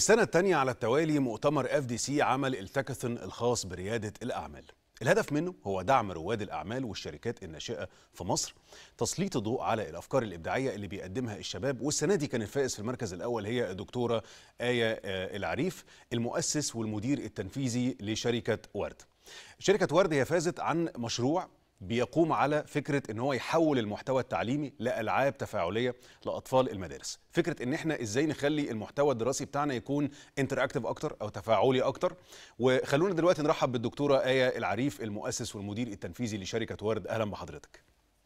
السنة الثانية على التوالي مؤتمر اف دي سي عمل التاكاثون الخاص بريادة الأعمال الهدف منه هو دعم رواد الأعمال والشركات الناشئة في مصر تسليط الضوء على الأفكار الإبداعية اللي بيقدمها الشباب والسنة دي كان الفائز في المركز الأول هي الدكتورة آية آه، العريف المؤسس والمدير التنفيذي لشركة ورد شركة ورد هي فازت عن مشروع بيقوم على فكره ان هو يحول المحتوى التعليمي لالعاب تفاعليه لاطفال المدارس فكره ان احنا ازاي نخلي المحتوى الدراسي بتاعنا يكون انتراكتيف اكتر او تفاعلي اكتر وخلونا دلوقتي نرحب بالدكتوره ايه العريف المؤسس والمدير التنفيذي لشركه ورد اهلا بحضرتك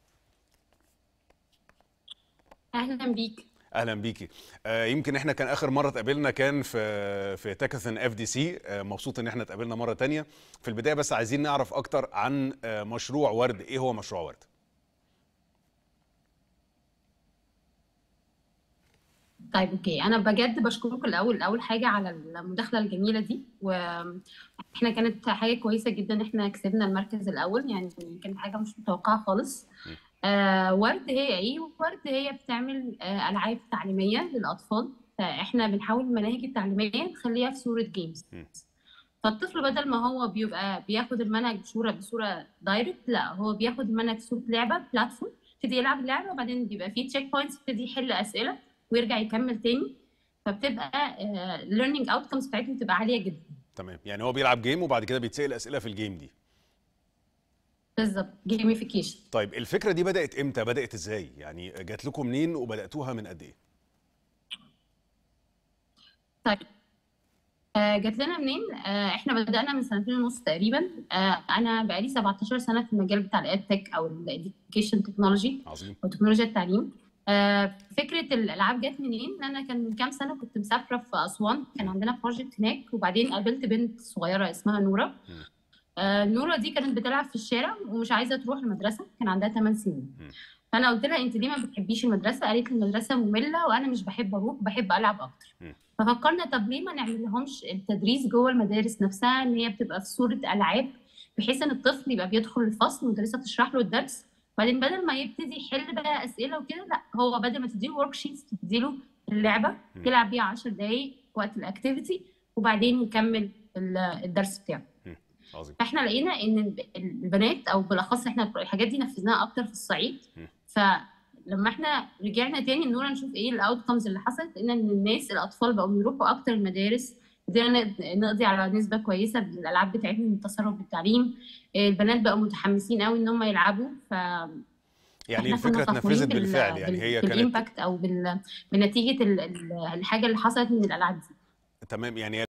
اهلا بيك اهلا بيكي آه يمكن احنا كان اخر مره اتقابلنا كان في في تاكاثون اف دي سي آه مبسوط ان احنا اتقابلنا مره تانية في البدايه بس عايزين نعرف اكتر عن آه مشروع ورد ايه هو مشروع ورد طيب اوكي انا بجد بشكركم الاول اول حاجه على المداخله الجميله دي واحنا كانت حاجه كويسه جدا احنا كسبنا المركز الاول يعني كانت حاجه مش متوقعه خالص آه ورد هي ايه ورد هي بتعمل آه العاب تعليميه للاطفال فاحنا بنحاول المناهج التعليميه نخليها في صوره جيمز فالطفل بدل ما هو بيبقى بياخد المنهج بصوره بصوره دايركت لا هو بياخد المنهج صوره لعبه بلاتفورم يبتدي يلعب اللعبه وبعدين بيبقى فيه تشيك بوينتس يبتدي يحل اسئله ويرجع يكمل تاني فبتبقى الليرنينج اوتكمز بتاعتهم بتبقى عاليه جدا تمام يعني هو بيلعب جيم وبعد كده بيتسال اسئله في الجيم دي بالظبط جيميفيكيشن طيب الفكره دي بدات امتى بدات ازاي يعني جات لكم منين وبداتوها من قد ايه طيب آه جات لنا منين؟ آه احنا بدأنا من سنتين ونص تقريبا آه انا بقالي 17 سنة في المجال بتاع الاد تك او الاديوكيشن تكنولوجي عظيم او تكنولوجيا التعليم آه فكرة الالعاب جت منين؟ ان انا كان من كام سنة كنت مسافرة في اسوان كان عندنا بروجكت هناك وبعدين قابلت بنت صغيرة اسمها نورة آه نورة دي كانت بتلعب في الشارع ومش عايزة تروح المدرسة كان عندها 8 سنين فانا قلت لها انت ليه ما بتحبيش المدرسه قالت لي المدرسه ممله وانا مش بحب اروح بحب العب اكتر ففكرنا طب ليه ما نعمل لهمش التدريس جوه المدارس نفسها ان هي بتبقى في صوره العاب بحيث ان الطفل يبقى بيدخل الفصل والمدرسه تشرح له الدرس بعدين بدل ما يبتدي يحل بقى اسئله وكده لا هو بدل ما تديله ورك شيتس تديله اللعبه يلعب بيها 10 دقائق وقت الاكتيفيتي وبعدين يكمل الدرس بتاعه عظيم احنا لقينا ان البنات او بالاخص احنا الحاجات دي نفذناها اكتر في الصعيد فلما احنا رجعنا تاني نورا نشوف ايه الاوتكمز اللي حصلت ان الناس الاطفال بقوا بيروحوا اكتر المدارس قدرنا نقضي على نسبه كويسه بالالعاب بتاعتنا من التسرب بالتعليم البنات بقوا متحمسين قوي ان هم يلعبوا ف يعني الفكره اتنفذت بالفعل يعني هي كانت بالامباكت او بال... بنتيجه الحاجه اللي حصلت من الالعاب دي تمام يعني